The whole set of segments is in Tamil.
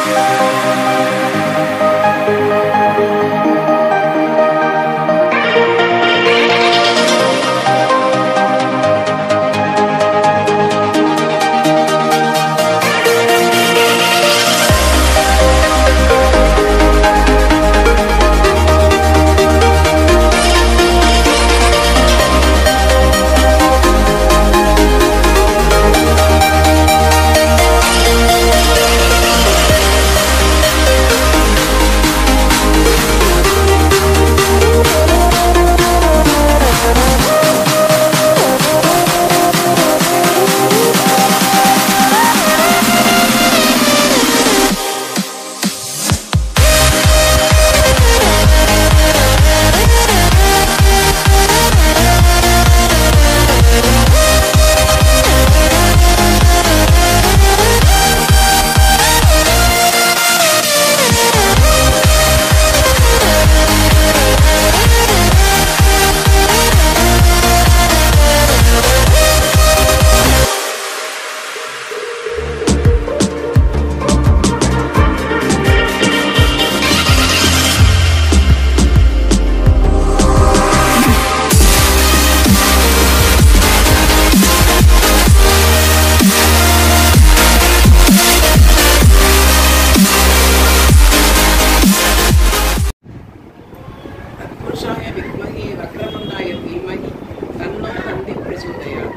புருஷாய வித்மகி வக்ரமந்தாய தீமகி தன்னோ தந்தி பிரச்சோதயாத்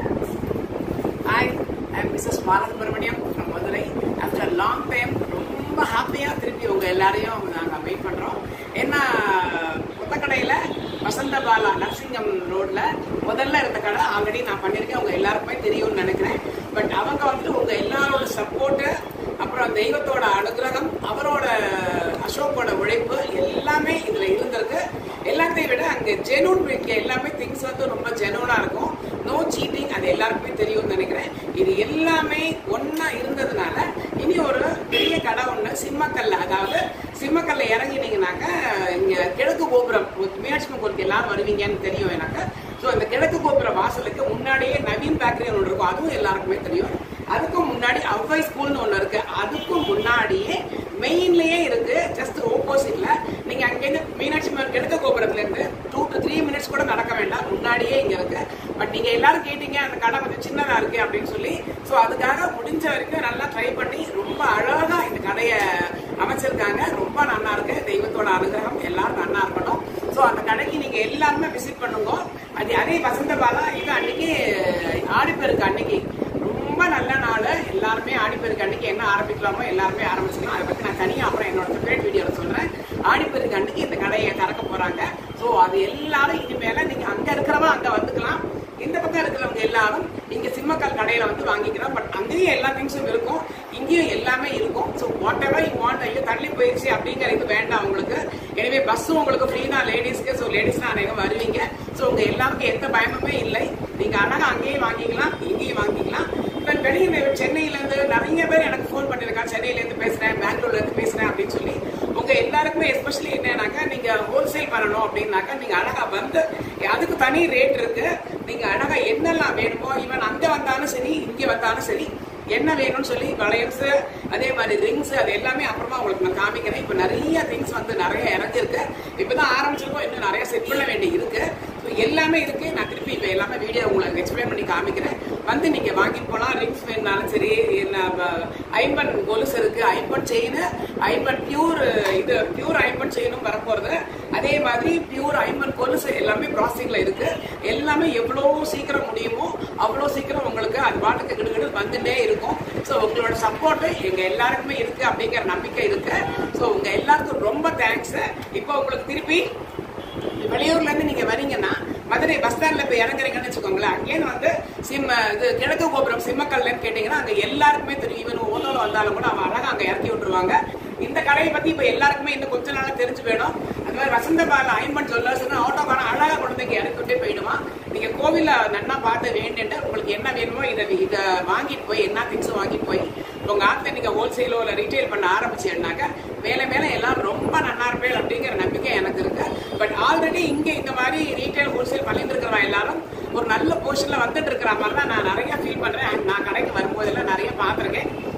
hi I am Mrs Balasubramaniam from Madurai after long time ரொம்ப ஹாப்பியாக திருப்பி உங்கள் எல்லாரையும் நாங்கள் வெயிட் பண்ணுறோம் ஏன்னா புத்தக்கடையில் வசந்த பாலா நரசிங்கம் ரோட்டில் முதல்ல இருந்த கடை ஆல்ரெடி நான் பண்ணியிருக்கேன் உங்கள் எல்லாருக்குமே தெரியும்னு நினைக்கிறேன் பட் அவங்க வந்துட்டு உங்கள் எல்லாரோட சப்போர்ட்டு அப்புறம் தெய்வத்தோட அனுகிரகம் அவரோட அசோக்கோட உழைப்பு எல்லாமே இதில் இருந்திருக்கு எல்லாத்தையும் விட அங்கே ஜெனூன் வீட்டில் எல்லாமே திங்ஸ் வந்து ரொம்ப ஜெனூனாக இருக்கும் நோ சீட்டிங் அது எல்லாருக்குமே தெரியும்னு நினைக்கிறேன் இது எல்லாமே ஒன்றா இருந்ததுனால இனி ஒரு பெரிய கடை ஒன்று சிம்மக்கல்ல அதாவது சிம்மக்கல்ல இறங்கினீங்கனாக்க இங்கே கிழக்கு கோபுரம் மீனாட்சி கோயிலுக்கு எல்லாரும் வருவீங்கன்னு தெரியும் எனக்கு ஸோ அந்த கிழக்கு கோபுர வாசலுக்கு முன்னாடியே நவீன் பேக்கரி ஒன்று இருக்கும் அதுவும் எல்லாருக்குமே தெரியும் அதுக்கும் முன்னாடி அவ்வை ஸ்கூல்னு ஒன்று இருக்கு அதுக்கும் முன்னாடியே மெயின்லயே இருக்கு ஜஸ்ட் ஓப்போசிட்ல நீங்க அங்கேருந்து மீனாட்சி அம்மன் கிழக்கு கோபுரத்துல இருந்து டூ டு த்ரீ மினிட்ஸ் கூட நடக்க வேண்டாம் முன்னாடியே இங்க இருக்கு பட் நீங்க எல்லாரும் கேட்டீங்க அந்த கடை கொஞ்சம் சின்னதா இருக்கு அப்படின்னு சொல்லி ஸோ அதுக்காக முடிஞ்ச வரைக்கும் நல்லா ட்ரை பண்ணி ரொம்ப அழகா இந்த கடையை அமைச்சிருக்காங்க ரொம்ப நல்லா இருக்கு தெய்வத்தோட அனுகிரகம் எல்லாரும் நல்லா இருக்கணும் ஸோ அந்த கடைக்கு நீங்க எல்லாருமே விசிட் பண்ணுங்க அது அதே வசந்த பாலா இது அன்னைக்கு ஆடிப்பெருக்கு அன்னைக்கு ரொம்ப நல்ல நாள் எல்லாருமே ஆடிப்பெருக்கு அன்னைக்கு என்ன ஆரம்பிக்கலாமோ எல்லாருமே ஆரம்பிச்சுக்கலாம் அதை பத்தி நான் தனியாக அப்புறம் என்னோட செப்பரேட் வீடியோவில் சொல்றேன் ஆடிப்பெருக்கு அன்னைக்கு இந்த கடையை திறக்க போறாங்க ஸோ அது எல்லாரும் இனிமேல நீங்க அங்க இருக்கிறவங்க அங்க வந்துக்கலாம் இந்த பக்கம் இருக்கிறவங்க எல்லாரும் இங்க சிம்மக்கல் கடையில வந்து வாங்கிக்கிறோம் பட் அங்கேயும் எல்லா திங்ஸும் இருக்கும் இங்கேயும் எல்லாமே இருக்கும் so whatever you want ஐயோ தள்ளி போயிடுச்சு அப்படிங்கிறது வேண்டாம் உங்களுக்கு எனவே பஸ்ஸும் உங்களுக்கு ஃப்ரீ தான் லேடிஸ்க்கு ஸோ லேடிஸ் தான் அநேகம் வருவீங்க ஸோ உங்க எல்லாருக்கும் எந்த பயமுமே இல்லை நீங்க அழகா அங்கேயும் வாங்கிக்கலாம் இங்கேயும் வாங்கிக்கலாம் இப்போ வெளியில் சென்னையில இருந்து நிறைய பேர் எனக்கு ஃபோன் பண்ணிருக்காங்க சென்னையில இருந்து பேசுறேன் பெங்களூர்ல இருந்து பேசுறேன் அப்படின்னு சொல்லி உங்க எல்லாருக்குமே எஸ்பெஷலி என்னன்னாக்கா நீங்க ஹோல்சேல் பண்ணணும் அப்படின்னாக்கா நீங்க அழகா வந்து அதுக்கு தனி ரேட் இருக்கு நீங்க அழகா என்னெல்லாம் வேணுமோ ஈவன் அங்க வந்தாலும் சரி இங்க வந்தாலும் சரி என்ன வேணும்னு சொல்லி வளையல்ஸ் அதே மாதிரி ரிங்ஸ் அது எல்லாமே அப்புறமா உங்களுக்கு நான் காமிக்கிறேன் இப்போ நிறைய திங்ஸ் வந்து நிறைய இறங்கிருக்கு இப்பதான் ஆரம்பிச்சிருக்கோம் இன்னும் நிறைய செட் பண்ண வேண்டி இருக்கு ஸோ எல்லாமே இருக்கு நான் திருப்பி இப்போ எல்லாமே வீடியோ உங்களுக்கு எக்ஸ்பிளைன் பண்ணி காமிக்கிறேன் வந்து நீங்க வாங்கிட்டு போலாம் ரிங்ஸ் வேணுனாலும் சரி என்ன ஐம்பன் கொலுசு இருக்கு ஐம்பன் செயின் ஐம்பன் பியூர் இது பியூர் ஐம்பன் செயினும் வரப்போறது அதே மாதிரி பியூர் ஐம்பன் கொலுசு எல்லாமே ப்ராசஸிங்ல இருக்கு எல்லாமே எவ்வளோ சீக்கிரம் முடியுமோ அவ்வளோ சீக்கிரம் உங்களுக்கு அது பாட்டுக்கு கிடுகிடு வந்துட்டே இருக்கும் ஸோ உங்களோட சப்போர்ட் எங்க எல்லாருக்குமே இருக்கு அப்படிங்கிற நம்பிக்கை இருக்கு ஸோ உங்க எல்லாருக்கும் ரொம்ப தேங்க்ஸ் இப்போ உங்களுக்கு திருப்பி வெளியூர்ல இருந்து நீங்க வரீங்கன்னா மதுரை பஸ் ஸ்டாண்ட்ல போய் இறங்குறீங்கன்னு வச்சுக்கோங்களேன் அங்கேருந்து வந்து சிம்ம இது கிழக்கு கோபுரம் சிம்மக்கல்லன்னு கேட்டீங்கன்னா அங்க எல்லாருக்குமே தெரியும் ஈவன் ஓனோல வந்தாலும் கூட அவன் அழகா அங்க இறக்கி விட்டுருவாங்க இந்த கடையை பத்தி இப்ப எல்லாருக்குமே இன்னும் கொஞ்ச நாளா தெரிஞ்சு வேணும் அது மாதிரி வசந்த பால ஐம்பன் சொல்லர்ஸ்னு ஆட்டோக்கான அழகா கொண்டு வந்து இங்க இறக்கி விட்டே போயிடுவான் நீங்க கோவில நன்னா பார்த்து வேண்டிட்டு உங்களுக்கு என்ன வேணுமோ இதை இதை வாங்கிட்டு போய் என்ன திங்ஸும் வாங்கிட்டு போய் உங்க ஆத்துல நீங்க ஹோல்சேலோ இல்ல ரீட்டைல் பண்ண ஆரம்பிச்சீங்கன்னாக்க மேல மேல எல்லாம் ரொம்ப நன்னா இருப்பேன் அப்படிங்கிற நம்பிக்கை எனக்கு இருக்கு பட் ஆல்ரெடி இங்க இந்த மாதிரி ரீட்டைல் ஹோல்சேல் பண்ணிட்டு இருக்கிறவங்க எல்லாரும் ஒரு நல்ல பொசிஷன்ல வந்துட்டு இருக்கிற மாதிரி தான் நான் நிறைய ஃபீல் பண்றேன் And நான் கடைக்கு வரும்போதெல்லாம் நிறைய பார்த்திருக்கேன்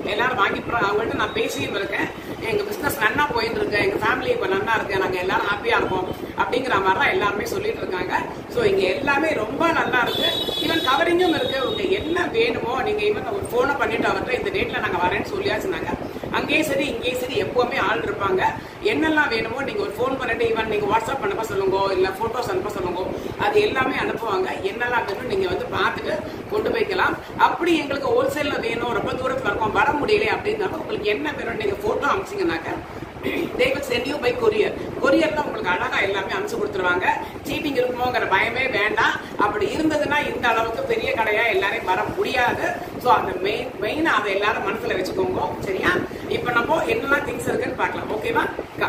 எல்லாரும் வாங்கி போறாங்க. அவங்கள்ட்ட நான் பேசியும் இருக்கேன் எங்க பிசினஸ் நன்னா போயிட்டு இருக்கு எங்க ஃபேமிலி இப்ப நன்னா இருக்கு நாங்க எல்லாரும் ஹாப்பியா இருக்கோம் அப்படிங்கிற மாதிரி தான் எல்லாருமே சொல்லிட்டு இருக்காங்க ஸோ இங்க எல்லாமே ரொம்ப நல்லா இருக்கு ஈவன் கவரிங்கும் இருக்கு உங்களுக்கு என்ன வேணுமோ நீங்க ஈவன் ஒரு போனை பண்ணிட்டு அவர்கிட்ட இந்த டேட்ல நாங்க வரேன்னு சொல்லியாச்சுனாங்க அங்கேயும் சரி இங்கேயும் சரி எப்பவுமே ஆள் இருப்பாங்க என்னெல்லாம் வேணுமோ நீங்க ஒரு ஃபோன் பண்ணிட்டு ஈவன் நீங்க வாட்ஸ்அப் அனுப்ப சொல்லுங்க இல்ல போட்டோஸ் அனுப்ப சொல்லுங்க அது எல்லாமே அனுப்புவாங்க என்னெல்லாம் வேணும் நீங்க வந்து பார்த்துட்டு கொண்டு போய்க்கலாம் அப்படி எங்களுக்கு ஹோல்சேல்ல வேணும் ரொம்ப தூரத்துல இருக்கோம் வர முடியல அப்படின்னாலும் உங்களுக்கு என்ன வேணும் நீங்க போட்டோ அனுப்பிச்சிங்கனாக்க they will send you by courier கொரியர்ல உங்களுக்கு அழகா எல்லாமே அனுப்பிச்சு கொடுத்துருவாங்க சீட்டிங் இருக்குமோங்கிற பயமே வேண்டாம் அப்படி இருந்ததுன்னா இந்த அளவுக்கு பெரிய கடையா எல்லாரையும் வர முடியாது ஸோ அந்த மெயின் மெயினா அதை எல்லாரும் மனசுல வச்சுக்கோங்க சரியா இப்போ நம்ம என்னெல்லாம் திங்ஸ் இருக்குன்னு பார்க்கலாம் ஓகேவா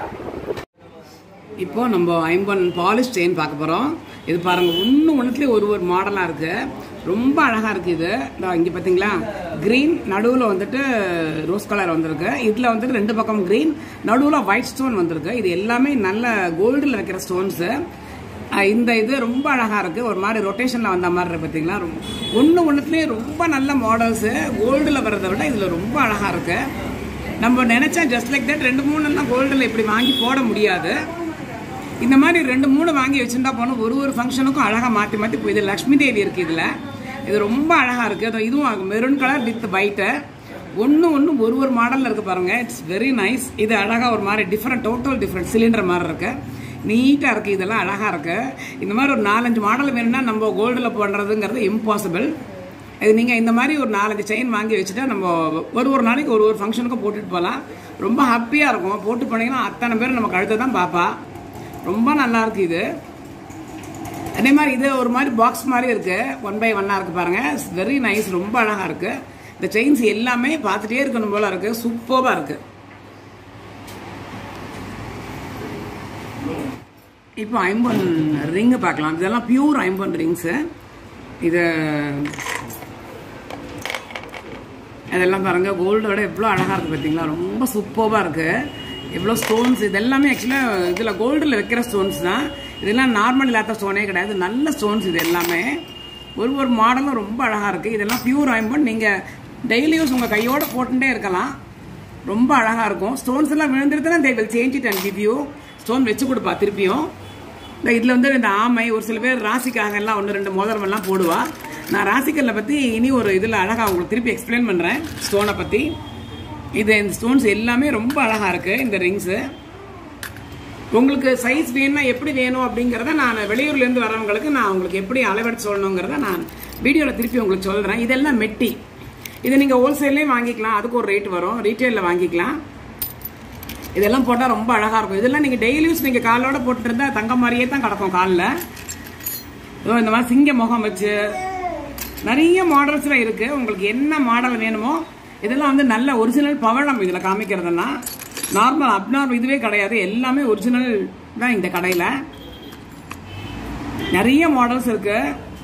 இப்போ நம்ம ஐம்பன் பாலிஷ் செயின் பார்க்க போகிறோம் இது பாருங்க ஒன்று ஒன்றுத்துலேயே ஒரு ஒரு மாடலாக இருக்கு ரொம்ப அழகாக இருக்குது இது இதோ இங்கே பார்த்தீங்களா க்ரீன் நடுவில் வந்துட்டு ரோஸ் கலர் வந்திருக்கு இதில் வந்துட்டு ரெண்டு பக்கம் க்ரீன் நடுவில் ஒயிட் ஸ்டோன் வந்திருக்கு இது எல்லாமே நல்ல கோல்டில் வைக்கிற ஸ்டோன்ஸு இந்த இது ரொம்ப அழகாக இருக்குது ஒரு மாதிரி ரொட்டேஷனில் வந்த மாதிரி இருக்கு பார்த்தீங்களா ஒன்று ஒன்றுத்துலேயே ரொம்ப நல்ல மாடல்ஸு கோல்டில் வர்றதை விட இதில் ரொம்ப அழகாக இருக்குது நம்ம நினச்சா ஜஸ்ட் லைக் தட் ரெண்டு மூணு எல்லாம் கோல்டில் இப்படி வாங்கி போட முடியாது இந்த மாதிரி ரெண்டு மூணு வாங்கி வச்சுருந்தா போனோம் ஒரு ஒரு ஃபங்க்ஷனுக்கும் அழகாக மாற்றி மாற்றி இப்போ இது லக்ஷ்மி தேவி இருக்குது இதில் இது ரொம்ப அழகாக இருக்குது அது இதுவும் மெரூன் கலர் வித் ஒயிட்டு ஒன்று ஒன்று ஒரு ஒரு மாடலில் இருக்குது பாருங்கள் இட்ஸ் வெரி நைஸ் இது அழகாக ஒரு மாதிரி டிஃப்ரெண்ட் டோட்டல் டிஃப்ரெண்ட் சிலிண்டர் மாதிரி இருக்கு நீட்டாக இருக்குது இதெல்லாம் அழகாக இருக்குது இந்த மாதிரி ஒரு நாலஞ்சு மாடல் வேணும்னா நம்ம கோல்டில் பண்ணுறதுங்கிறது இம்பாசிபிள் இது நீங்கள் இந்த மாதிரி ஒரு நாலஞ்சு செயின் வாங்கி வச்சுட்டா நம்ம ஒரு ஒரு நாளைக்கு ஒரு ஒரு ஃபங்க்ஷனுக்கும் போட்டுட்டு போகலாம் ரொம்ப ஹாப்பியாக இருக்கும் போட்டு போனீங்கன்னா அத்தனை பேர் நம்ம கழுத்தை தான் பார்ப்பா ரொம்ப நல்லா இருக்கு இது அதே மாதிரி இது ஒரு மாதிரி பாக்ஸ் மாதிரி இருக்கு ஒன் பை ஒன்னா இருக்கு பாருங்க வெரி நைஸ் ரொம்ப அழகா இருக்கு இந்த செயின்ஸ் எல்லாமே பார்த்துட்டே இருக்கணும் போல இருக்கு சூப்பராக இருக்கு இப்போ ஐம்பன் ரிங்கு பார்க்கலாம் இதெல்லாம் பியூர் ஐம்பன் ரிங்ஸு இது அதெல்லாம் பாருங்க கோல்டோட எவ்வளோ அழகாக இருக்குது பார்த்தீங்களா ரொம்ப சூப்பராக இருக்குது எவ்வளோ ஸ்டோன்ஸ் இது எல்லாமே ஆக்சுவலாக இதில் கோல்டில் வைக்கிற ஸ்டோன்ஸ் தான் இதெல்லாம் நார்மல் இல்லாத ஸ்டோனே கிடையாது நல்ல ஸ்டோன்ஸ் இது எல்லாமே ஒரு ஒரு மாடலும் ரொம்ப அழகாக இருக்குது இதெல்லாம் பியூர் ஐம்பன் நீங்கள் டெய்லி யூஸ் உங்கள் கையோடு போட்டுட்டே இருக்கலாம் ரொம்ப அழகாக இருக்கும் ஸ்டோன்ஸ் எல்லாம் விழுந்துருதுன்னா they will change it and give you stone வச்சு கொடுப்பா திருப்பியும் இந்த இதில் வந்து இந்த ஆமை ஒரு சில பேர் ராசிக்காக எல்லாம் ஒன்று ரெண்டு மோதிரம் எல்லாம் போடுவா நான் ராசிக்கல்லை பற்றி இனி ஒரு இதில் அழகாக உங்களுக்கு திருப்பி எக்ஸ்பிளைன் பண்ணுறேன் ஸ்டோனை பற்றி இது இந்த ஸ்டோன்ஸ் எல்லாமே ரொம்ப அழகாக இருக்குது இந்த ரிங்ஸு உங்களுக்கு சைஸ் வேணும்னா எப்படி வேணும் அப்படிங்கிறத நான் வெளியூர்லேருந்து வரவங்களுக்கு நான் உங்களுக்கு எப்படி அளவெடுத்து சொல்லணுங்கிறத நான் வீடியோவில் திருப்பி உங்களுக்கு சொல்கிறேன் இதெல்லாம் மெட்டி இதை நீங்கள் ஹோல்சேல்லையும் வாங்கிக்கலாம் அதுக்கு ஒரு ரேட் வரும் ரீட்டெயிலில் வாங்கிக்கலாம் இதெல்லாம் போட்டால் ரொம்ப அழகாக இருக்கும் இதெல்லாம் நீங்கள் டெய்லி யூஸ் நீங்கள் காலோட போட்டுருந்தா தங்கம் மாதிரியே தான் கிடக்கும் காலில் இதோ இந்த மாதிரி சிங்க முகம் வச்சு நிறைய மாடல்ஸ்லாம் இருக்குது உங்களுக்கு என்ன மாடல் வேணுமோ இதெல்லாம் வந்து நல்ல ஒரிஜினல் பவழம் இதில் காமிக்கிறதுனா நார்மல் அப்நார்மல் இதுவே கிடையாது எல்லாமே ஒரிஜினல் தான் இந்த கடையில் நிறைய மாடல்ஸ் இருக்கு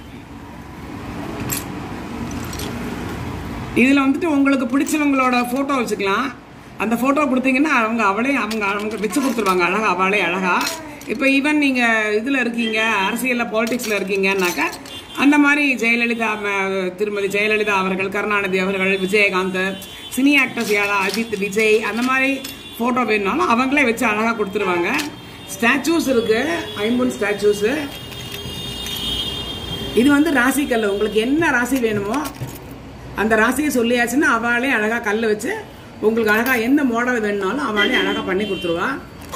இதில் வந்துட்டு உங்களுக்கு பிடிச்சவங்களோட ஃபோட்டோ வச்சுக்கலாம் அந்த ஃபோட்டோ கொடுத்தீங்கன்னா அவங்க அவளே அவங்க அவங்க வச்சு கொடுத்துருவாங்க அழகா அவளே அழகா இப்போ ஈவன் நீங்கள் இதில் இருக்கீங்க அரசியலில் பாலிடிக்ஸில் இருக்கீங்கன்னாக்கா அந்த மாதிரி ஜெயலலிதா ம- திருமதி ஜெயலலிதா அவர்கள் கருணாநிதி அவர்கள் விஜயகாந்த் சினி ஆக்டர்ஸ் யாரா அஜித் விஜய் அந்த மாதிரி ஃபோட்டோ வேணுனாலும் அவங்களே வச்சு அழகாக கொடுத்துருவாங்க ஸ்டாச்சூஸ் இருக்கு ஐம்பொன் ஸ்டாச்சூஸு இது வந்து ராசிக்கல் உங்களுக்கு என்ன ராசி வேணுமோ அந்த ராசியை சொல்லியாச்சுன்னா அவளே அழகா கல் வச்சு உங்களுக்கு அழகா எந்த மாடல் வேணுனாலும் அவளே அழகா பண்ணி கொடுத்துருவா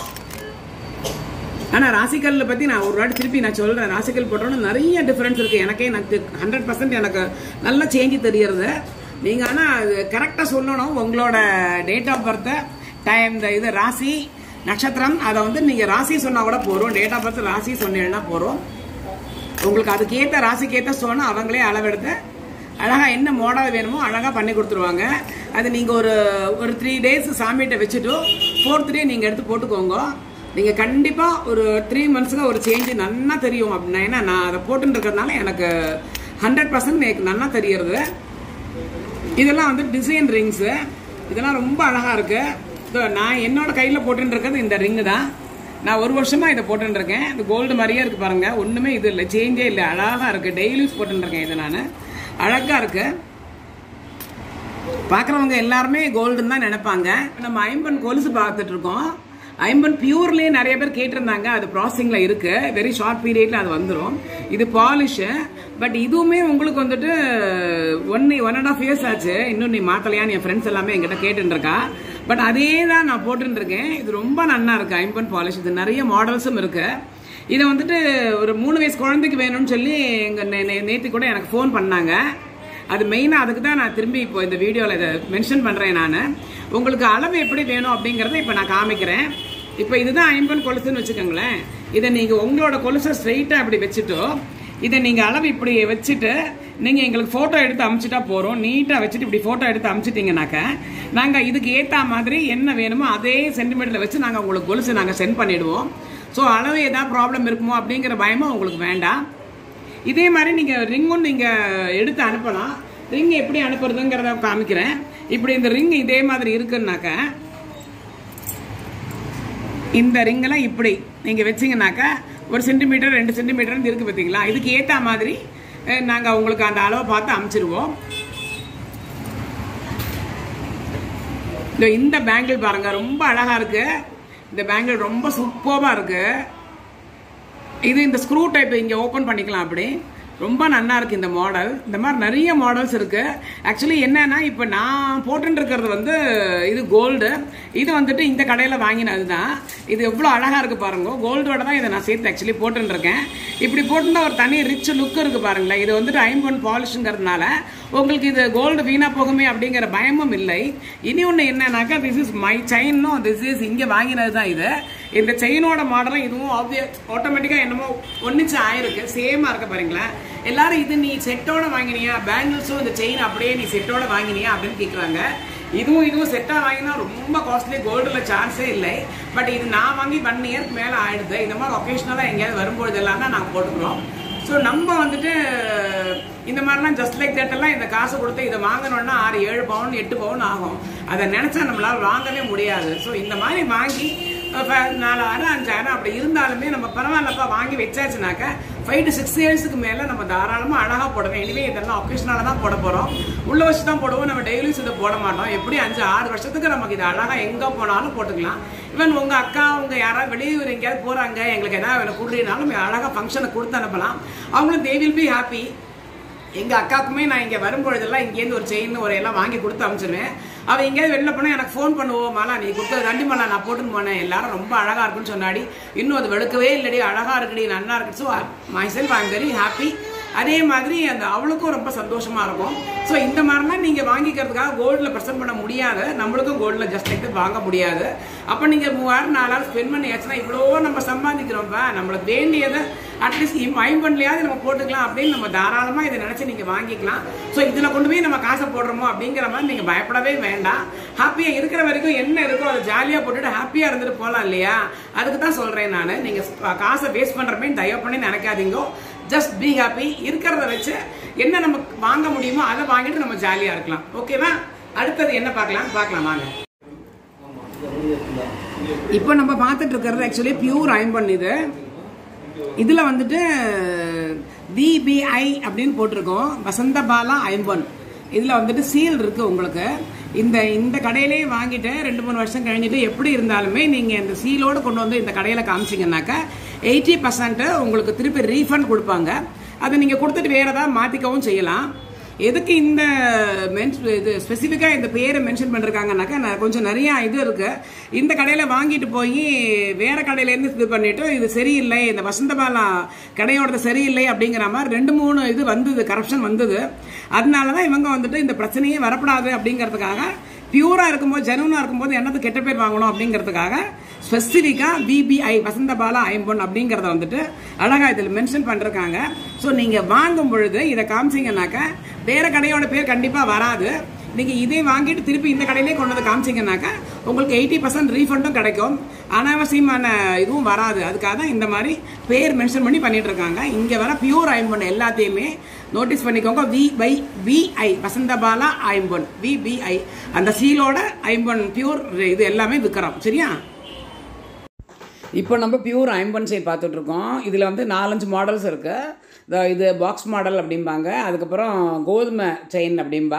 ஆனா ராசிக்கல்ல பத்தி நான் ஒரு வாட்டி திருப்பி நான் சொல்றேன் ராசிக்கல் போட்டோன்னு நிறைய டிஃபரன்ஸ் இருக்கு எனக்கே எனக்கு ஹண்ட்ரட் பர்சன்ட் எனக்கு நல்ல சேஞ்ச் தெரியறது நீங்க ஆனா அது கரெக்டா சொல்லணும் உங்களோட டேட் ஆஃப் பர்த் டைம் இந்த இது ராசி நட்சத்திரம் அதை வந்து நீங்க ராசி சொன்னா கூட போறோம் டேட் ஆஃப் பர்த் ராசி சொன்னீங்கன்னா போறோம் உங்களுக்கு அதுக்கேற்ற ராசிக்கேற்ற ஸ்டோனை அவங்களே அளவெடுத்து அழகா என்ன மாடல் வேணுமோ அழகா பண்ணி கொடுத்துருவாங்க அது நீங்க ஒரு ஒரு த்ரீ டேஸ் சாமிகிட்ட வச்சுட்டு ஃபோர்த் டே நீங்க எடுத்து போட்டுக்கோங்க நீங்க கண்டிப்பா ஒரு த்ரீ மந்த்ஸ்க்கு ஒரு சேஞ்ச் நன்னா தெரியும் அப்படின்னா ஏன்னா நான் அதை போட்டுன்னு இருக்கிறதுனால எனக்கு ஹண்ட்ரட் பர்சன்ட் எனக்கு நன்னா தெரியறது இதெல்லாம் வந்து டிசைன் ரிங்ஸு இதெல்லாம் ரொம்ப அழகா இருக்கு இதோ நான் என்னோட கையில் போட்டுன்னு இருக்கிறது இந்த ரிங்கு தான் நான் ஒரு வருஷமா இதை போட்டுன்னு இருக்கேன் இது கோல்டு மாதிரியே இருக்கு பாருங்க ஒண்ணுமே இது இல்லை சேஞ்சே இல்லை அழகா இருக்கு டெய்லி யூஸ் போட்டுன்னு இருக்கேன் இதை நான் அழகா இருக்கு பார்க்குறவங்க எல்லாருமே கோல்டுன்னு தான் நினைப்பாங்க நம்ம ஐம்பன் கொலுசு பார்த்துட்டு இருக்கோம் ஐம்பன் பியூர்லேயே நிறைய பேர் கேட்டிருந்தாங்க அது ப்ராசஸிங்கில் இருக்கு வெரி ஷார்ட் பீரியட்ல அது வந்துடும் இது பாலிஷு பட் இதுவுமே உங்களுக்கு வந்துட்டு one one and half years ஆச்சு இன்னும் நீ மாத்தலையான்னு என் ஃப்ரெண்ட்ஸ் எல்லாமே என்கிட்ட கேட்டுட்டு இருக்கா பட் அதே தான் நான் போட்டுட்டு இருக்கேன் இது ரொம்ப நன்னா இருக்கு ஐம்பன் பாலிஷ் இது நிறைய மாடல்ஸும் இருக்கு இதை வந்துட்டு ஒரு மூணு வயசு குழந்தைக்கு வேணும்னு சொல்லி எங்கள் நேற்று கூட எனக்கு ஃபோன் பண்ணாங்க அது மெயினாக அதுக்கு தான் நான் திரும்பி இப்போ இந்த வீடியோவில் இதை மென்ஷன் பண்ணுறேன் நான் உங்களுக்கு அளவு எப்படி வேணும் அப்படிங்கிறத இப்போ நான் காமிக்கிறேன் இப்போ இதுதான் ஐம்பன் கொலுசுன்னு வச்சுக்கோங்களேன் இதை நீங்கள் உங்களோட கொலுசை ஸ்ட்ரைட்டாக அப்படி வச்சுட்டோ இதை நீங்கள் அளவு இப்படி வச்சுட்டு நீங்கள் எங்களுக்கு ஃபோட்டோ எடுத்து அமுச்சிட்டா போகிறோம் நீட்டாக வச்சுட்டு இப்படி ஃபோட்டோ எடுத்து அமுச்சிட்டிங்கனாக்க நாங்கள் இதுக்கு ஏற்ற மாதிரி என்ன வேணுமோ அதே சென்டிமீட்டரில் வச்சு நாங்கள் உங்களுக்கு கொலுசு நாங்கள் சென்ட் பண்ணிடுவோம் ஸோ அளவு ஏதாவது ப்ராப்ளம் இருக்குமோ அப்படிங்கிற பயமும் உங்களுக்கு வேண்டாம் இதே மாதிரி நீங்கள் ரிங்கும் நீங்கள் எடுத்து அனுப்பலாம் ரிங் எப்படி அனுப்புறதுங்கிறத காமிக்கிறேன் இப்படி இந்த ரிங் இதே மாதிரி இருக்குன்னாக்க இந்த ரிங்கெல்லாம் இப்படி நீங்கள் வச்சிங்கனாக்கா ஒரு சென்டிமீட்டர் ரெண்டு சென்டிமீட்டர்னு இருக்கு பார்த்தீங்களா இதுக்கு ஏற்ற மாதிரி நாங்கள் உங்களுக்கு அந்த அளவை பார்த்து அமுச்சிருவோம் இந்த இந்த பேங்கிள் பாருங்க ரொம்ப அழகா இருக்கு இந்த பேங்கிள் ரொம்ப சூப்பராக இருக்கு இது இந்த ஸ்க்ரூ டைப் இங்கே ஓப்பன் பண்ணிக்கலாம் அப்படி ரொம்ப நல்லா இருக்கு இந்த மாடல் இந்த மாதிரி நிறைய மாடல்ஸ் இருக்கு ஆக்சுவலி என்னன்னா இப்போ நான் போட்டுட்டு இருக்கிறது வந்து இது கோல்டு இது வந்துட்டு இந்த கடையில் வாங்கினது தான் இது எவ்வளோ அழகா இருக்கு பாருங்க கோல்டோட தான் இதை நான் சேர்த்து ஆக்சுவலி போட்டுட்டு இருக்கேன் இப்படி போட்டுருந்தா ஒரு தனி ரிச் லுக் இருக்கு பாருங்களேன் இது வந்துட்டு ஐம்பொன் பாலிஷுங்கிறதுனால உங்களுக்கு இது கோல்டு வீணா போகுமே அப்படிங்கிற பயமும் இல்லை இனி ஒன்று என்னன்னாக்கா திஸ் இஸ் மை செயின்னும் திஸ் இஸ் இங்கே வாங்கினது தான் இது இந்த செயினோட மாடலும் இதுவும் ஆப்விய ஆட்டோமேட்டிக்காக என்னமோ ஒன்றுச்சு ஆயிருக்கு சேமாக இருக்க பாருங்களேன் எல்லாரும் இது நீ செட்டோட வாங்கினியா பேங்கிள்ஸும் இந்த செயின் அப்படியே நீ செட்டோட வாங்கினியா அப்படின்னு கேட்குறாங்க இதுவும் இதுவும் செட்டாக வாங்கினா ரொம்ப காஸ்ட்லி கோல்டில் சான்ஸே இல்லை பட் இது நான் வாங்கி ஒன் இயர்க்கு மேலே ஆயிடுது இந்த மாதிரி ஒகேஷ்னலாக எங்கேயாவது வரும்பொழுது எல்லாம் தான் நாங்கள் போட்டுக்கிறோம் ஸோ நம்ம வந்துட்டு இந்த மாதிரிலாம் ஜஸ்ட் லைக் தட் எல்லாம் இந்த காசு கொடுத்து இதை வாங்கணும்னா ஆறு ஏழு பவுன் எட்டு பவுன் ஆகும் அதை நினச்சா நம்மளால் வாங்கவே முடியாது ஸோ இந்த மாதிரி வாங்கி நாலாயிரம் அஞ்சாயிரம் அப்படி இருந்தாலுமே நம்ம பரவாயில்லப்பா வாங்கி வச்சாச்சுனாக்க ஃபைவ் டு சிக்ஸ் இயர்ஸுக்கு மேலே நம்ம தாராளமாக அழகாக போடணும் இனிமே இதெல்லாம் ஒகேஷனால தான் போட போகிறோம் உள்ள வச்சு தான் போடுவோம் நம்ம டெய்லிஸ் இதை போட மாட்டோம் எப்படி அஞ்சு ஆறு வருஷத்துக்கு நமக்கு இது அழகாக எங்கே போனாலும் போட்டுக்கலாம் ஈவன் உங்கள் அக்கா உங்க யாராவது வெளியூர் எங்கேயாவது போகிறாங்க எங்களுக்கு எதாவது கொடுறீனாலும் அழகாக ஃபங்க்ஷனை கொடுத்து அனுப்பலாம் அவங்களும் தே வில் பி ஹாப்பி எங்க அக்காக்குமே நான் இங்க வரும்பொழுதெல்லாம் இங்கேருந்து ஒரு செயின் ஒரு எல்லாம் வாங்கி கொடுத்து அனுப்பிச்சிருவேன் அவ எங்கேயாவது வெளில போனா எனக்கு ஃபோன் பண்ணுவோம் மாலா நீ கொடுத்தது ரெண்டு மாலா நான் போட்டுன்னு போனேன் எல்லாரும் ரொம்ப அழகா இருக்குன்னு சொன்னாடி இன்னும் அது வெளுக்கவே இல்லடி அழகா இருக்குடி நல்லா இருக்கு so myself I am very happy அதே மாதிரி அந்த அவளுக்கும் ரொம்ப சந்தோஷமா இருக்கும் ஸோ இந்த மாதிரிலாம் நீங்க வாங்கிக்கிறதுக்காக கோல்டில் ப்ரெசென்ட் பண்ண முடியாது நம்மளுக்கும் கோல்டில் ஜஸ்ட் லைக் வாங்க முடியாது அப்போ நீங்க மூவாயிரம் நாலாயிரம் ஸ்பெண்ட் பண்ணியாச்சுன்னா இவ்வளோ நம்ம சம்பாதிக்கிறோம்ப்பா நம்மளுக்கு வேண்டியதை அட்லீஸ்ட் ஐம்பன்லையாவது நம்ம போட்டுக்கலாம் அப்படின்னு நம்ம தாராளமா இதை நினைச்சு நீங்க வாங்கிக்கலாம் ஸோ இதுல கொண்டு போய் நம்ம காசை போடுறோமோ அப்படிங்கிற மாதிரி நீங்க பயப்படவே வேண்டாம் ஹாப்பியா இருக்கிற வரைக்கும் என்ன இருக்கோ அதை ஜாலியா போட்டுட்டு ஹாப்பியா இருந்துட்டு போகலாம் இல்லையா அதுக்கு தான் சொல்றேன் நான் நீங்க காசை வேஸ்ட் பண்ற மாதிரி தயவு பண்ணி நினைக்காதீங்க ஜஸ்ட் பி ஹாப்பி இருக்கிறத வச்சு என்ன நம்ம வாங்க முடியுமோ அதை வாங்கிட்டு நம்ம ஜாலியா இருக்கலாம் ஓகேவா அடுத்தது என்ன பார்க்கலாம் பார்க்கலாம் வாங்க இப்போ நம்ம பார்த்துட்டு இருக்கிறது ஆக்சுவலி பியூர் ஐம்பன் இது இதுல வந்துட்டு விபிஐ அப்படின்னு போட்டிருக்கோம் வசந்த பாலா ஐம்பன் இதுல வந்துட்டு சீல் இருக்கு உங்களுக்கு இந்த இந்த கடையிலே வாங்கிட்டு ரெண்டு மூணு வருஷம் கழிஞ்சிட்டு எப்படி இருந்தாலுமே நீங்க இந்த சீலோடு கொண்டு வந்து இந்த கடையில காமிச்சிங்கனாக்கா எயிட்டி பர்சன்ட் உங்களுக்கு திருப்பி ரீஃபண்ட் கொடுப்பாங்க அதை நீங்க கொடுத்துட்டு வேற ஏதாவது மாத்திக்கவும் செய்யலாம் எதுக்கு இந்த மென்ஸ் இது ஸ்பெசிஃபிக்காக இந்த பேரை மென்ஷன் பண்ணிருக்காங்கனாக்கா நான் கொஞ்சம் நிறைய இது இருக்கு இந்த கடையில் வாங்கிட்டு போய் வேற கடையிலேருந்து இது பண்ணிட்டு இது சரியில்லை இந்த வசந்தபாலா கடையோடது சரியில்லை அப்படிங்கிற மாதிரி ரெண்டு மூணு இது வந்தது கரப்ஷன் வந்தது அதனால தான் இவங்க வந்துட்டு இந்த பிரச்சனையே வரப்படாது அப்படிங்கிறதுக்காக பியூரா இருக்கும்போது ஜெனுவனா இருக்கும்போது என்னது கெட்ட பேர் வாங்கணும் அப்படிங்கிறதுக்காக ஸ்பெசிஃபிக்கா பிபிஐ வசந்தபாலா ஐம்பொன் அப்படிங்கறத வந்துட்டு அழகா இதில் மென்ஷன் பண்ணிருக்காங்க ஸோ நீங்க வாங்கும் பொழுது இதை காமிச்சிங்கனாக்கா வேற கடையோட பேர் கண்டிப்பா வராது நீங்க இதே வாங்கிட்டு திருப்பி இந்த கடையிலே கொண்டு வந்து காமிச்சிங்கனாக்கா உங்களுக்கு எயிட்டி பர்சன்ட் ரீஃபண்டும் கிடைக்கும் அனாவசியமான இதுவும் வராது அதுக்காக தான் இந்த மாதிரி பேர் மென்ஷன் பண்ணி பண்ணிட்டு இருக்காங்க இங்க வர பியூர் ஐம்பொன் எல்லாத்தையுமே நோட்டீஸ் பண்ணிக்கோங்க வி பை விஐ வசந்தபாலா ஐம்பொன் விபிஐ அந்த சீலோட ஐம்பொன் பியூர் இது எல்லாமே விற்கிறோம் சரியா இப்போ நம்ம பியூர் ஐம்பன்சை பார்த்துட்டு இருக்கோம் இதில் வந்து நாலஞ்சு மாடல்ஸ் இருக்குது இது பாக்ஸ் மாடல் அப்படிம்பாங்க அதுக்கப்புறம் கோதுமை செயின் அப்படிம்பா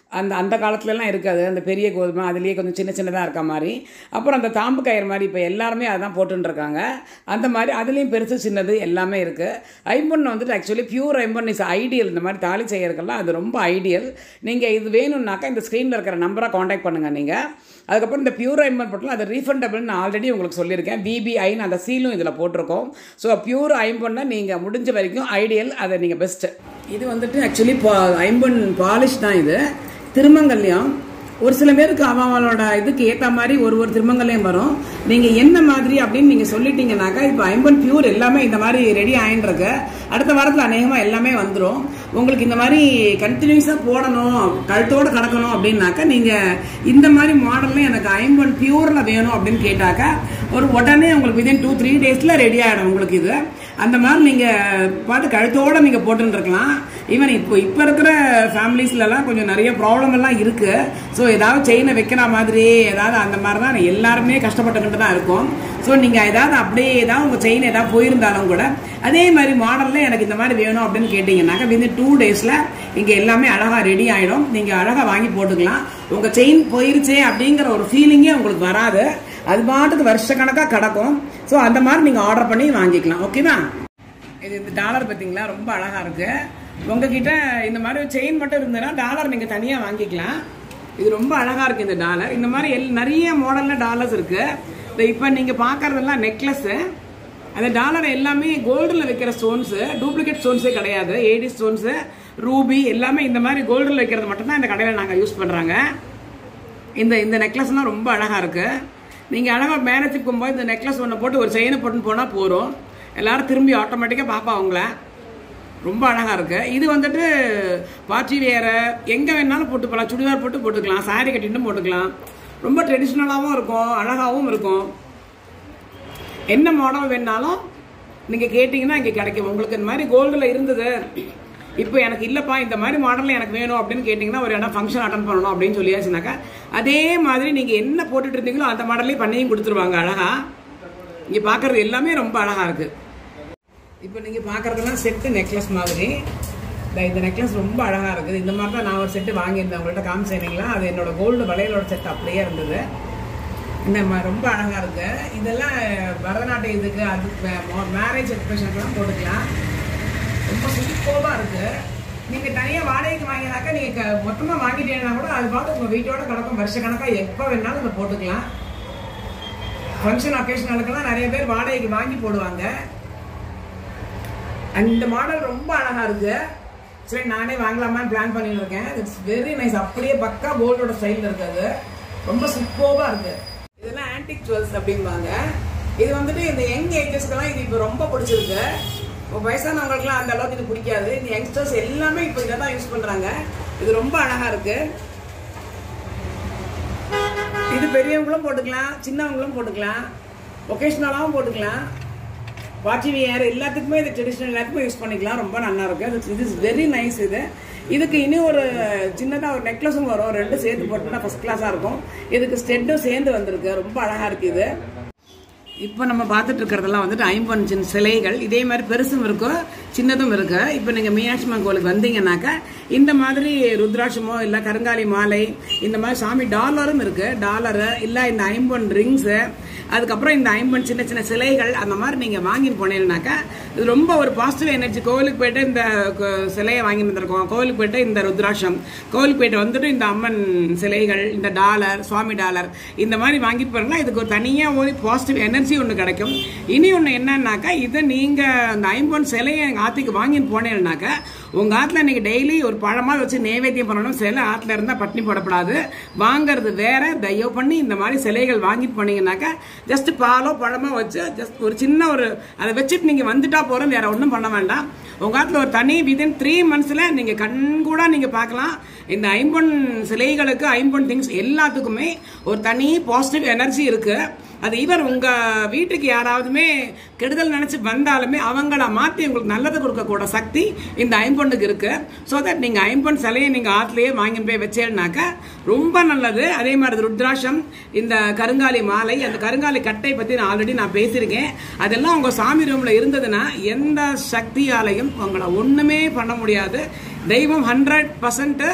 அந்த அந்த காலத்துலலாம் இருக்காது அந்த பெரிய கோதுமை அதுலேயே கொஞ்சம் சின்ன சின்னதாக இருக்க மாதிரி அப்புறம் அந்த தாம்பு கயிறு மாதிரி இப்போ எல்லாருமே அதான் போட்டுன்னு இருக்காங்க அந்த மாதிரி அதுலேயும் பெருசு சின்னது எல்லாமே இருக்குது ஐம்பொன் வந்துட்டு ஆக்சுவலி பியூர் ஐம்பொன் இஸ் ஐடியல் இந்த மாதிரி தாலி செய்யறதுக்கெல்லாம் அது ரொம்ப ஐடியல் நீங்கள் இது வேணும்னாக்கா இந்த ஸ்க்ரீனில் இருக்கிற நம்பரை காண்டாக்ட் பண்ணுங்கள் நீங்கள் அதுக்கப்புறம் இந்த பியூர் ஐம்பன் போட்டலாம் அது ரீஃபண்டபிள்னு நான் ஆல்ரெடி உங்களுக்கு சொல்லியிருக்கேன் பிபிஐன்னு அந்த சீலும் இதில் போட்டிருக்கோம் ஸோ பியூர் ஐம்பொன்னை நீங்கள் முடிஞ்ச வரைக்கும் ஐடியல் அதை நீங்கள் பெஸ்ட்டு இது வந்துட்டு ஆக்சுவலி பா ஐம்பொன் பாலிஷ் தான் இது திருமங்கல்யம் ஒரு சில பேருக்கு அவங்களோட இதுக்கு ஏற்ற மாதிரி ஒரு ஒரு திருமங்கல்யம் வரும் நீங்கள் என்ன மாதிரி அப்படின்னு நீங்கள் சொல்லிட்டீங்கன்னாக்கா இப்போ ஐம்பன் பியூர் எல்லாமே இந்த மாதிரி ரெடி ஆயின்றிருக்கு அடுத்த வாரத்தில் அநேகமாக எல்லாமே வந்துடும் உங்களுக்கு இந்த மாதிரி கண்டினியூஸாக போடணும் கழுத்தோடு கிடக்கணும் அப்படின்னாக்கா நீங்கள் இந்த மாதிரி மாடலில் எனக்கு ஐம்பன் பியூரில் வேணும் அப்படின்னு கேட்டாக்கா ஒரு உடனே உங்களுக்கு விதின் டூ த்ரீ டேஸில் ரெடி ஆகிடும் உங்களுக்கு இது அந்த மாதிரி நீங்கள் பார்த்து கழுத்தோடு நீங்கள் போட்டுன்னு இருக்கலாம் ஈவன் இப்போ இப்போ இருக்கிற ஃபேமிலிஸ்லலாம் கொஞ்சம் நிறைய ப்ராப்ளம் எல்லாம் இருக்குது ஸோ ஏதாவது செயினை வைக்கிற மாதிரி ஏதாவது அந்த மாதிரி தான் எல்லாருமே கஷ்டப்பட்டுக்கிட்டு தான் இருக்கும் ஸோ நீங்கள் ஏதாவது அப்படியே ஏதாவது உங்கள் செயின் ஏதாவது போயிருந்தாலும் கூட அதே மாதிரி மாடலில் எனக்கு இந்த மாதிரி வேணும் அப்படின்னு கேட்டிங்கன்னாக்கா வித்தின் டூ டேஸில் இங்கே எல்லாமே அழகாக ரெடி ஆகிடும் நீங்கள் அழகாக வாங்கி போட்டுக்கலாம் உங்கள் செயின் போயிருச்சே அப்படிங்கிற ஒரு ஃபீலிங்கே உங்களுக்கு வராது அது பாட்டுக்கு வருஷக்கணக்காக கிடக்கும் ஸோ அந்த மாதிரி நீங்கள் ஆர்டர் பண்ணி வாங்கிக்கலாம் ஓகேவா இது இந்த டாலர் பார்த்தீங்களா ரொம்ப அழகாக இருக்கு உங்ககிட்ட இந்த மாதிரி செயின் மட்டும் இருந்ததுன்னா டாலர் நீங்கள் தனியாக வாங்கிக்கலாம் இது ரொம்ப அழகாக இருக்குது இந்த டாலர் இந்த மாதிரி எல் நிறைய மாடலில் டாலர்ஸ் இருக்குது இந்த இப்போ நீங்கள் பார்க்குறதெல்லாம் நெக்லஸ்ஸு அந்த டாலர் எல்லாமே கோல்டில் வைக்கிற ஸ்டோன்ஸு டூப்ளிகேட் ஸ்டோன்ஸே கிடையாது ஏடி ஸ்டோன்ஸு ரூபி எல்லாமே இந்த மாதிரி கோல்டில் வைக்கிறது மட்டும்தான் இந்த கடையில் நாங்கள் யூஸ் பண்ணுறாங்க இந்த இந்த நெக்லஸ்லாம் ரொம்ப அழகாக இருக்குது நீங்கள் அழகாக மேரேஜுக்கு போகும்போது இந்த நெக்லஸ் ஒன்று போட்டு ஒரு செயினை போட்டுன்னு போனால் போகிறோம் எல்லாரும் திரும்பி ஆட்டோமேட்டிக்காக பார்ப்பா அவங்கள ரொம்ப அழகாக இருக்குது இது வந்துட்டு பார்ட்டி வேறு எங்கே வேணாலும் போட்டு போகலாம் சுடிதார் போட்டு போட்டுக்கலாம் சாரி கட்டிட்டு போட்டுக்கலாம் ரொம்ப ட்ரெடிஷ்னலாகவும் இருக்கும் அழகாகவும் இருக்கும் என்ன மாடல் வேணாலும் நீங்கள் கேட்டிங்கன்னா இங்கே கிடைக்கும் உங்களுக்கு இந்த மாதிரி கோல்டில் இருந்தது இப்போ எனக்கு இல்லைப்பா இந்த மாதிரி மாடலில் எனக்கு வேணும் அப்படின்னு கேட்டிங்கன்னா ஒரு இடம் ஃபங்க்ஷன் அட்டன் பண்ணணும் அப்படின்னு சொல்லியாச்சுனாக்கா அதே மாதிரி நீங்கள் என்ன போட்டுட்டு இருந்தீங்களோ அந்த மாடல்லே பண்ணியும் கொடுத்துருவாங்க அழகா இங்கே பார்க்குறது எல்லாமே ரொம்ப அழகாக இருக்குது இப்போ நீங்கள் பார்க்குறதெல்லாம் செட்டு நெக்லஸ் மாதிரி இந்த இந்த நெக்லஸ் ரொம்ப அழகாக இருக்குது இந்த மாதிரி தான் நான் ஒரு செட்டு வாங்கியிருந்தேன் உங்கள்கிட்ட காமிச்சேனீங்களா அது என்னோட கோல்டு வளையலோட செட் அப்படியே இருந்தது இந்த ம- ரொம்ப அழகாக இருக்கு இதெல்லாம் பரதநாட்டிய இதுக்கு அதுக்கு மேரேஜ் எக்ஸ்பிரஷனுக்குலாம் போட்டுக்கலாம் ரொம்ப சூப்பராக இருக்கு நீங்கள் தனியாக வாடகைக்கு வாங்கினாக்கா நீங்கள் மொத்தமாக வாங்கிட்டீங்கன்னா கூட அது பார்த்து உங்கள் வீட்டோட கிடக்கும் வருஷ கணக்காக எப்போ வேணாலும் இதை போட்டுக்கலாம் ஃபங்க்ஷன் அக்கேஷனலுக்கெல்லாம் நிறைய பேர் வாடகைக்கு வாங்கி போடுவாங்க அந்த மாடல் ரொம்ப அழகா இருக்கு சரி நானே வாங்கலாமான்னு பிளான் பண்ணிட்டு இருக்கேன் இட்ஸ் வெரி நைஸ் அப்படியே பக்கா கோல்டோட ஸ்டைல் இருக்கு அது ரொம்ப சூப்பராக இருக்கு இதெல்லாம் ஆன்டிக் ஜுவல்ஸ் அப்படிம்பாங்க இது வந்துட்டு இந்த யங் ஏஜஸ்க்கெல்லாம் இது இப்போ ரொம்ப பிடிச்சிருக்கு இப்போ வயசானவங்களுக்குலாம் அந்த அளவுக்கு இது பிடிக்காது இந்த யங்ஸ்டர்ஸ் எல்லாமே இப்போ இதை தான் யூஸ் பண்ணுறாங்க இது ரொம்ப அழகா இருக்கு இது பெரியவங்களும் போட்டுக்கலாம் சின்னவங்களும் போட்டுக்கலாம் ஒகேஷ்னலாகவும் போட்டுக்கலாம் பார்ட்டி வியர் எல்லாத்துக்குமே இது ட்ரெடிஷ்னல் எல்லாத்துக்குமே யூஸ் பண்ணிக்கலாம் ரொம்ப நல்லா இருக்கு அது இது இஸ் வெரி நைஸ் இது இதுக்கு இனி ஒரு சின்னதாக ஒரு நெக்லஸும் வரும் ரெண்டும் சேர்த்து போட்டோம்னா ஃபஸ்ட் கிளாஸாக இருக்கும் இதுக்கு ஸ்டெட்டும் சேர்ந்து வந்திருக்கு ரொம்ப அழகாக இருக்கு இது இப்போ நம்ம பார்த்துட்டு இருக்கிறதெல்லாம் வந்துட்டு ஐம்பொன் சின்ன சிலைகள் இதே மாதிரி பெருசும் இருக்கும் சின்னதும் இருக்கு இப்போ நீங்கள் மீனாட்சி அம்மன் கோயிலுக்கு வந்தீங்கன்னாக்கா இந்த மாதிரி ருத்ராட்சமோ இல்லை கருங்காலி மாலை இந்த மாதிரி சாமி டாலரும் இருக்கு டாலரு இல்லை இந்த ஐம்பொன் ரிங்ஸு அதுக்கப்புறம் இந்த ஐம்பொன் சின்ன சின்ன சிலைகள் அந்த மாதிரி நீங்கள் வாங்கிட்டு போனீங்கன்னாக்கா இது ரொம்ப ஒரு பாசிட்டிவ் எனர்ஜி கோவிலுக்கு போயிட்டு இந்த க- சிலையை வாங்கி வந்திருக்கோம் கோவிலுக்கு போயிட்டு இந்த ருத்ராட்சம் கோவிலுக்கு போயிட்டு வந்துட்டு இந்த அம்மன் சிலைகள் இந்த டாலர் சுவாமி டாலர் இந்த மாதிரி வாங்கிட்டு போறீங்களா இதுக்கு ஒரு தனியாக ஒரு பாசிட்டிவ் எனர்ஜி ஒன்று கிடைக்கும் இனி ஒன்று என்னன்னாக்கா இதை நீங்கள் அந்த ஐம்பொன் சிலையை எங்கள் ஆற்றுக்கு வாங்கிட்டு போனீங்கன்னாக்கா உங்கள் ஆற்றுல நீங்கள் டெய்லி ஒரு பழமாக வச்சு நைவேத்தியம் பண்ணணும் சிலை ஆற்றுல இருந்தால் பட்டினி போடப்படாது வாங்குறது வேற தயவு பண்ணி இந்த மாதிரி சிலைகள் வாங்கிட்டு போனீங்கன்னாக்கா ஜஸ்ட் பாலோ பழமோ வச்சு ஜஸ்ட் ஒரு சின்ன ஒரு அதை வச்சுட்டு நீங்கள் வந்துட்டா போகிறோம் வேற ஒன்றும் பண்ண வேண்டாம் உங்கள் ஆற்றுல ஒரு தனி விதின் த்ரீ மந்த்ஸில் நீங்கள் கண் கூட நீங்கள் பார்க்கலாம் இந்த ஐம்பொன் சிலைகளுக்கு ஐம்பொன் திங்ஸ் எல்லாத்துக்குமே ஒரு தனி பாசிட்டிவ் எனர்ஜி இருக்குது அது ஈவன் உங்க வீட்டுக்கு யாராவதுமே கெடுதல் நினைச்சு வந்தாலுமே அவங்கள மாத்தி உங்களுக்கு நல்லது கொடுக்கக்கூட சக்தி இந்த ஐம்பொண்ணுக்கு இருக்கு ஸோ தட் நீங்க ஐம்பொன் சிலையை நீங்க ஆத்துலயே வாங்கி போய் வச்சேன்னாக்கா ரொம்ப நல்லது அதே மாதிரி ருத்ராட்சம் இந்த கருங்காலி மாலை அந்த கருங்காலி கட்டை பத்தி நான் ஆல்ரெடி நான் பேசியிருக்கேன் அதெல்லாம் உங்க சாமி ரூம்ல இருந்ததுன்னா எந்த சக்தியாலையும் உங்களை ஒண்ணுமே பண்ண முடியாது தெய்வம் ஹண்ட்ரட் பர்சன்ட்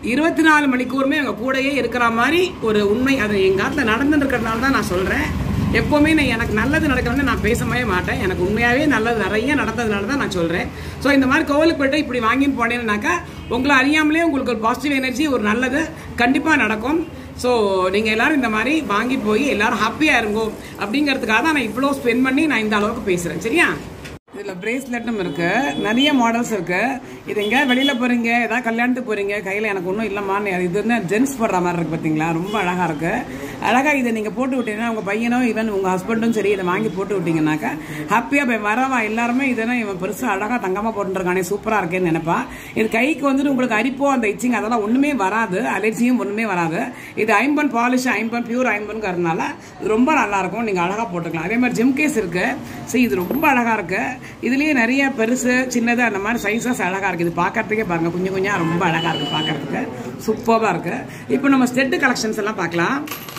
இருபத்தி நாலு மணிக்கூருமே எங்கள் கூடயே இருக்கிற மாதிரி ஒரு உண்மை அது எங்கள் காலத்தில் நடந்துட்டு இருக்கிறதுனால தான் நான் சொல்கிறேன் எப்போவுமே நான் எனக்கு நல்லது நடக்கிறதுன்னு நான் பேசவே மாட்டேன் எனக்கு உண்மையாகவே நல்லது நிறைய நடந்ததுனால தான் நான் சொல்கிறேன் ஸோ இந்த மாதிரி கோவிலுக்கு போயிட்டு இப்படி வாங்கின்னு போனேன்னாக்கா உங்களை அறியாமலே உங்களுக்கு ஒரு பாசிட்டிவ் எனர்ஜி ஒரு நல்லது கண்டிப்பாக நடக்கும் ஸோ நீங்கள் எல்லாரும் இந்த மாதிரி வாங்கி போய் எல்லாரும் ஹாப்பியாக இருங்கோ அப்படிங்கிறதுக்காக தான் நான் இவ்வளோ ஸ்பெண்ட் பண்ணி நான் இந்த அளவுக்கு பேசுகிறேன் சரியா இதில் பிரேஸ்லெட்டும் இருக்கு நிறைய மாடல்ஸ் இருக்கு இது எங்க வெளியில போறீங்க ஏதாவது கல்யாணத்துக்கு போறீங்க கையில் எனக்கு ஒன்றும் இல்லைம்மா இது வந்து ஜென்ஸ் போடுற மாதிரி இருக்கு பார்த்தீங்களா ரொம்ப அழகா இருக்கு அழகா இதை நீங்க போட்டு விட்டீங்கன்னா உங்க பையனோ ஈவன் உங்க ஹஸ்பண்டும் சரி இதை வாங்கி போட்டு விட்டீங்கன்னாக்கா ஹாப்பியா போய் வரவா எல்லாருமே இதெல்லாம் இவன் பெருசா அழகா தங்கமா போட்டுருக்கானே சூப்பரா இருக்கேன்னு நினைப்பா இது கைக்கு வந்துட்டு உங்களுக்கு அரிப்போ அந்த இச்சிங் அதெல்லாம் ஒண்ணுமே வராது அலர்ஜியும் ஒண்ணுமே வராது இது ஐம்பன் பாலிஷ் ஐம்பன் பியூர் ஐம்பன்ங்கிறதுனால ரொம்ப நல்லா இருக்கும் நீங்க அழகா போட்டுக்கலாம் அதே மாதிரி ஜிம் கேஸ் இருக்கு ஸோ இது ரொம்ப அழகா இருக்கு இதுலயே நிறைய பெருசு சின்னது அந்த மாதிரி சைஸஸ் அழகா இருக்கு இது பார்க்கறதுக்கே பாருங்க குஞ்சு குஞ்சா ரொம்ப அழகா இருக்கு பார்க்கறதுக்கு சூப்பராக இருக்கு இப்போ நம்ம ஸ்டெட் கலெக்ஷன்ஸ் எல்லாம் பார்க்கலாம்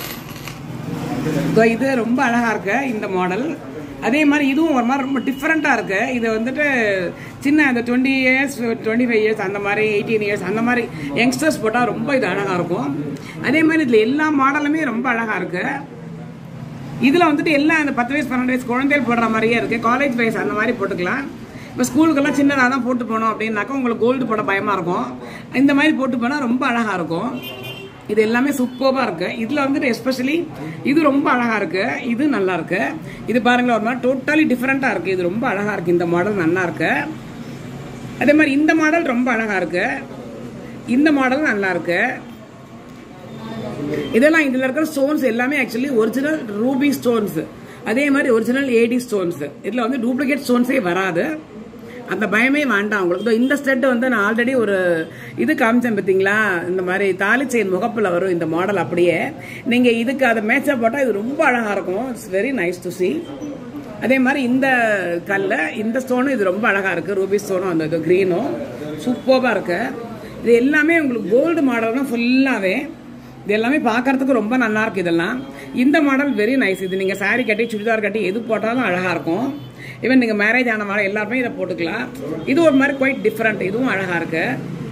இதோ இது ரொம்ப அழகா இருக்கு இந்த மாடல் அதே மாதிரி இதுவும் ஒரு மாதிரி ரொம்ப டிஃப்ரெண்ட்டாக இருக்கு இது வந்துட்டு சின்ன அந்த twenty years twenty five years அந்த மாதிரி எயிட்டீன் இயர்ஸ் அந்த மாதிரி யங்ஸ்டர்ஸ் போட்டால் ரொம்ப இது அழகாக இருக்கும் அதே மாதிரி இதில் எல்லா மாடலுமே ரொம்ப அழகாக இருக்கு இதில் வந்துட்டு எல்லாம் அந்த பத்து வயசு பன்னெண்டு வயசு குழந்தைகள் போடுற மாதிரியே இருக்கு காலேஜ் வயசு அந்த மாதிரி போட்டுக்கலாம் இப்போ ஸ்கூலுக்கெல்லாம் சின்னதாக தான் போட்டு போனோம் அப்படின்னாக்கா உங்களுக்கு கோல்டு போட பயமாக இருக்கும் இந்த மாதிரி போட்டு போனால் ரொம்ப அழகாக இருக்கும் இது எல்லாமே சூப்பராக இருக்கு இதில் வந்துட்டு எஸ்பெஷலி இது ரொம்ப அழகாக இருக்கு இது நல்லா இருக்கு இது பாருங்களேன் ஒரு மாதிரி டோட்டலி டிஃப்ரெண்ட்டாக இருக்கு இது ரொம்ப அழகாக இருக்கு இந்த மாடல் நல்லா இருக்கு அதே மாதிரி இந்த மாடல் ரொம்ப அழகாக இருக்கு இந்த மாடல் நல்லா இருக்கு இதெல்லாம் இதுல இருக்கிற ஸ்டோன்ஸ் எல்லாமே ஆக்சுவலி ஒரிஜினல் ரூபி ஸ்டோன்ஸ் அதே மாதிரி ஒரிஜினல் ஏடி ஸ்டோன்ஸ் இதுல வந்து டூப்ளிகேட் ஸ்டோன்ஸே வராது அந்த பயமே வேண்டாம் உங்களுக்கு இதோ இந்த ஸ்டெட் வந்து நான் ஆல்ரெடி ஒரு இது காமிச்சேன் பார்த்தீங்களா இந்த மாதிரி தாலி செயின் முகப்பில் வரும் இந்த மாடல் அப்படியே நீங்க இதுக்கு அதை மேட்சா போட்டால் இது ரொம்ப அழகா இருக்கும் it's very nice to see அதே மாதிரி இந்த கல்ல இந்த ஸ்டோனும் இது ரொம்ப அழகா இருக்கு ரூபி ஸ்டோனும் அந்த இது க்ரீனும் சூப்பராக இருக்கு இது எல்லாமே உங்களுக்கு கோல்டு மாடல் தான் ஃபுல்லாகவே இது எல்லாமே பார்க்கறதுக்கு ரொம்ப நல்லா இருக்கு இதெல்லாம் இந்த மாடல் வெரி நைஸ் இது நீங்க saree கட்டி சுடிதார் கட்டி எது போட்டாலும் அழகா இருக்கும் ஈவன் நீங்க மேரேஜ் ஆன மாதிரி எல்லாருமே இதை போட்டுக்கலாம் இது ஒரு மாதிரி குவைட் டிஃப்ரெண்ட் இதுவும் அழகா இருக்கு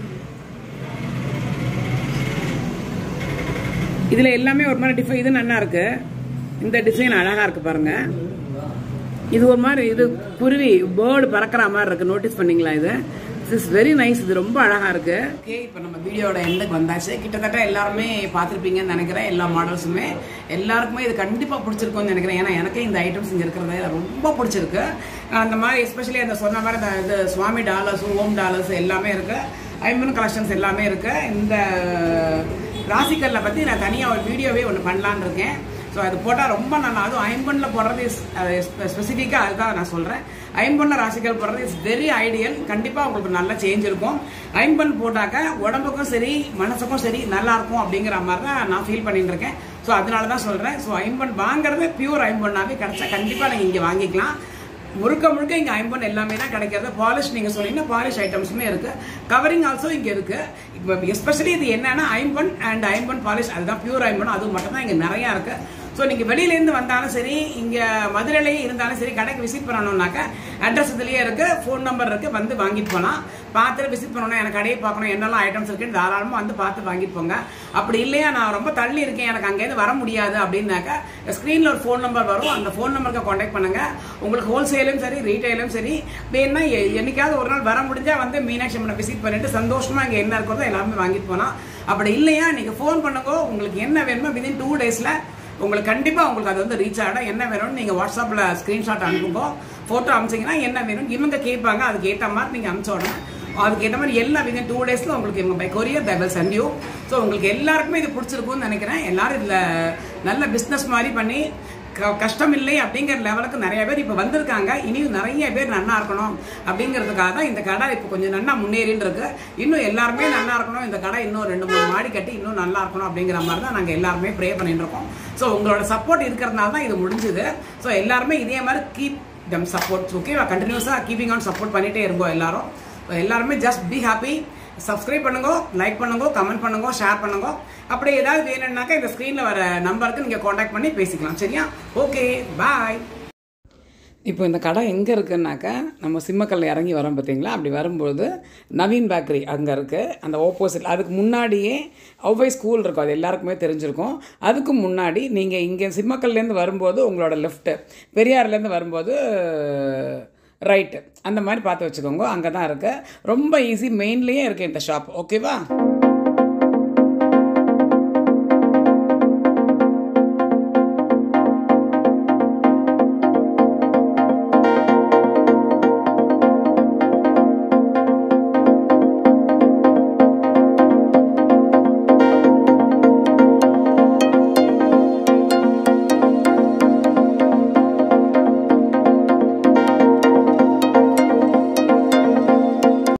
இதுல எல்லாமே ஒரு மாதிரி டிஃப இது நல்லா இருக்கு இந்த டிசைன் அழகா இருக்கு பாருங்க இது ஒரு மாதிரி இது குருவி பேர்டு பறக்கிற மாதிரி இருக்கு நோட்டீஸ் பண்ணீங்களா இது இஸ் வெரி நைஸ் இது ரொம்ப அழகா இருக்கு ஓகே இப்போ நம்ம வீடியோட எண்டுக்கு வந்தாச்சு கிட்டத்தட்ட எல்லாருமே பார்த்துருப்பீங்கன்னு நினைக்கிறேன் எல்லா மாடல்ஸுமே எல்லாருக்குமே இது கண்டிப்பா பிடிச்சிருக்கும்னு நினைக்கிறேன் ஏன்னா எனக்கே இந்த ஐட்டம்ஸ் இங்க இருக்கிறது ரொம்ப பிடிச்சிருக்கு அந்த மாதிரி எஸ்பெஷலி அந்த சொன்ன மாதிரி இந்த இது சுவாமி டாலர்ஸ் ஓம் டாலர்ஸ் எல்லாமே இருக்கு ஐம்பன் கலெக்ஷன்ஸ் எல்லாமே இருக்கு இந்த ராசிக்கல்ல பத்தி நான் தனியா ஒரு வீடியோவே ஒன்று பண்ணலான்னு இருக்கேன் ஸோ அது போட்டால் ரொம்ப நல்லா அதுவும் ஐம்பனில் போடுறது ஸ்பெசிஃபிக்காக அதுதான் நான் சொல்கிறேன் ஐம்பனில் ராசிக்கல் போடுறது இஸ் வெரி ஐடியல் கண்டிப்பாக உங்களுக்கு நல்ல சேஞ்ச் இருக்கும் ஐம்பன் போட்டாக்க உடம்புக்கும் சரி மனசுக்கும் சரி நல்லா இருக்கும் அப்படிங்கிற மாதிரி தான் நான் ஃபீல் பண்ணிட்டு இருக்கேன் ஸோ அதனால தான் சொல்கிறேன் ஸோ ஐம்பன் வாங்குறது பியூர் ஐம்பன்னாவே கிடைச்சா கண்டிப்பாக நீங்கள் இங்கே வாங்கிக்கலாம் முழுக்க முழுக்க இங்க ஐம்பன் எல்லாமே தான் கிடைக்கிறது பாலிஷ் நீங்க சொன்னீங்கன்னா பாலிஷ் ஐட்டம்ஸுமே இருக்கு கவரிங் ஆல்சோ இங்க இருக்கு இப்போ எஸ்பெஷலி இது என்னன்னா ஐம்பன் அண்ட் ஐம்பன் பாலிஷ் அதுதான் பியூர் ஐம்பன் அது மட்டும் தான் இங்க நிறைய இருக்கு ஸோ நீங்கள் வெளியிலேருந்து வந்தாலும் சரி இங்கே மதுரையிலேயே இருந்தாலும் சரி கடைக்கு விசிட் பண்ணணும்னாக்கா அட்ரஸ் இதுலேயே இருக்கு ஃபோன் நம்பர் இருக்கு வந்து வாங்கிட்டு போகலாம் பார்த்துட்டு விசிட் பண்ணணும் எனக்கு கடையை பார்க்கணும் என்னெல்லாம் ஐட்டம்ஸ் இருக்குன்னு தாராளமாக வந்து பார்த்து வாங்கிட்டு போங்க அப்படி இல்லையா நான் ரொம்ப தள்ளி இருக்கேன் எனக்கு அங்கேருந்து வர முடியாது அப்படின்னாக்கா ஸ்க்ரீனில் ஒரு ஃபோன் நம்பர் வரும் அந்த ஃபோன் நம்பருக்கு காண்டாக்ட் பண்ணுங்க உங்களுக்கு ஹோல்சேலும் சரி ரீட்டைலும் சரி வேணும்னா எ- என்னைக்காவது ஒரு நாள் வர முடிஞ்சா வந்து மீனாட்சி அம்மனை விசிட் பண்ணிட்டு சந்தோஷமா இங்கே என்ன இருக்கிறதோ எல்லாமே வாங்கிட்டு போகலாம் அப்படி இல்லையா நீங்கள் ஃபோன் பண்ணுங்க உங்களுக்கு என்ன வேணுமோ விதின் டூ டேஸில் உங்களுக்கு கண்டிப்பா உங்களுக்கு அது வந்து ரீச் ஆகிடும் என்ன வேணும்னு நீங்க வாட்ஸ்அப்ல ஸ்கிரீன்ஷாட் அனுப்புங்க போட்டோ அனுப்பிச்சிங்கன்னா என்ன வேணும் இவங்க கேட்பாங்க அதுக்கு ஏற்ற மாதிரி நீங்க அனுப்பிச்ச உடனே அதுக்கு ஏற்ற மாதிரி எல்லா விதின் டூ டேஸ்ல உங்களுக்கு இவங்க by courier they will send you so உங்களுக்கு எல்லாருக்குமே இது பிடிச்சிருக்கும்னு நினைக்கிறேன் எல்லாரும் இதுல நல்ல பிஸ்னஸ் மாதிரி பண்ணி க- கஷ்டம் இல்லை அப்படிங்கிற லெவலுக்கு நிறைய பேர் இப்போ வந்திருக்காங்க இனியும் நிறைய பேர் நன்னா இருக்கணும் அப்படிங்கிறதுக்காக தான் இந்த கடை இப்போ கொஞ்சம் நன்னா முன்னேறின்னு இருக்கு இன்னும் எல்லாருமே நல்லா இருக்கணும் இந்த கடை இன்னும் ரெண்டு மூணு மாடி கட்டி இன்னும் நல்லா இருக்கணும் அப்படிங்கிற மாதிரி தான் நாங்கள் எல்லாருமே ப்ரே பண்ணிட்டு இருக்கோம் ஸோ உங்களோட சப்போர்ட் இருக்கிறதுனால தான் இது முடிஞ்சுது ஸோ எல்லாருமே இதே மாதிரி கீப் தம் சப்போர்ட் ஓகே கண்டினியூஸாக கீப்பிங் ஆன் சப்போர்ட் பண்ணிட்டே இருங்கோ எல்லாரும் So, எல்லாருமே ஜஸ்ட் பி ஹாப்பி சப்ஸ்கிரைப் பண்ணுங்க லைக் பண்ணுங்க கமெண்ட் பண்ணுங்க ஷேர் பண்ணுங்க அப்படி ஏதாவது வேணும்னாக்கா இந்த ஸ்க்ரீனில் வர நம்பருக்கு நீங்கள் காண்டாக்ட் பண்ணி பேசிக்கலாம் சரியா ஓகே பாய் இப்போ இந்த கடை எங்கே இருக்குன்னாக்கா நம்ம சிம்மக்கல்ல இறங்கி வரோம் பார்த்தீங்களா அப்படி வரும்போது நவீன் பேக்கரி அங்கே இருக்குது அந்த ஆப்போசிட் அதுக்கு முன்னாடியே ஒவ்வை ஸ்கூல் இருக்கும் அது எல்லாருக்குமே தெரிஞ்சிருக்கும் அதுக்கு முன்னாடி நீங்கள் இங்கே சிம்மக்கல்லேருந்து வரும்போது உங்களோட லெஃப்ட்டு பெரியார்லேருந்து வரும்போது ரைட்டு அந்த மாதிரி பார்த்து வச்சுக்கோங்க அங்கே தான் இருக்குது ரொம்ப ஈஸி மெயின்லேயே இருக்குது இந்த ஷாப் ஓகேவா